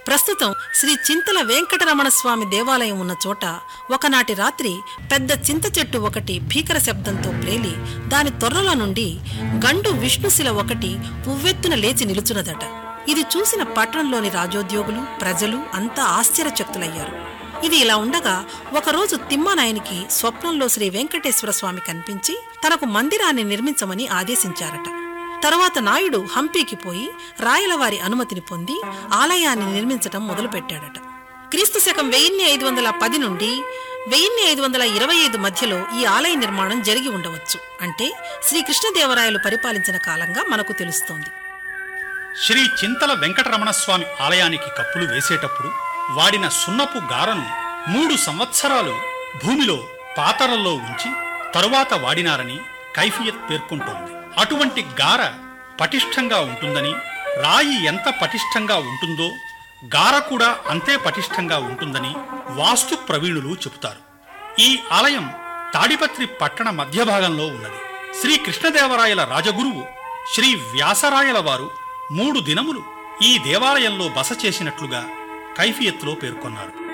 ప్రస్తుతం శ్రీ చింతల వెంకటరమణ స్వామి దేవాలయం ఉన్న చోట ఒకనాటి రాత్రి పెద్ద చింత చెట్టు ఒకటి భీకర శబ్దంతో ప్రేలి దాని తొర్రల నుండి గండు విష్ణుశిల ఒకటి పువ్వెత్తున లేచి నిలుచున్నదట ఇది చూసిన పట్టణంలోని రాజోద్యోగులు ప్రజలు అంతా ఆశ్చర్యచక్తులయ్యారు ఇది ఇలా ఉండగా ఒకరోజు తిమ్మానాయనికి స్వప్నంలో శ్రీ వెంకటేశ్వర స్వామి కనిపించి తనకు మందిరాన్ని నిర్మించమని ఆదేశించారట తరువాత నాయుడు హంపీకి పోయి రాయలవారి అనుమతిని పొంది ఆలయాన్ని నిర్మించటం మొదలుపెట్టాడట క్రీస్తు శకం వెయ్యిన్ని ఐదు వందల పది నుండి వెయ్యిన్ని ఐదు వందల ఇరవై ఐదు మధ్యలో ఈ ఆలయ నిర్మాణం జరిగి ఉండవచ్చు అంటే శ్రీకృష్ణదేవరాయలు పరిపాలించిన కాలంగా మనకు తెలుస్తోంది శ్రీ చింతల వెంకటరమణ స్వామి ఆలయానికి కప్పులు వేసేటప్పుడు వాడిన సున్నపు గారను మూడు సంవత్సరాలు భూమిలో పాతరల్లో ఉంచి తరువాత వాడినారని కైఫియత్ పేర్కొంటోంది అటువంటి గార పటిష్టంగా ఉంటుందని రాయి ఎంత పటిష్టంగా ఉంటుందో గార కూడా అంతే పటిష్టంగా ఉంటుందని వాస్తు ప్రవీణులు చెబుతారు ఈ ఆలయం తాడిపత్రి పట్టణ మధ్య భాగంలో ఉన్నది శ్రీ కృష్ణదేవరాయల రాజగురువు శ్రీ వ్యాసరాయల వారు మూడు దినములు ఈ దేవాలయంలో బస చేసినట్లుగా కైఫియత్లో పేర్కొన్నారు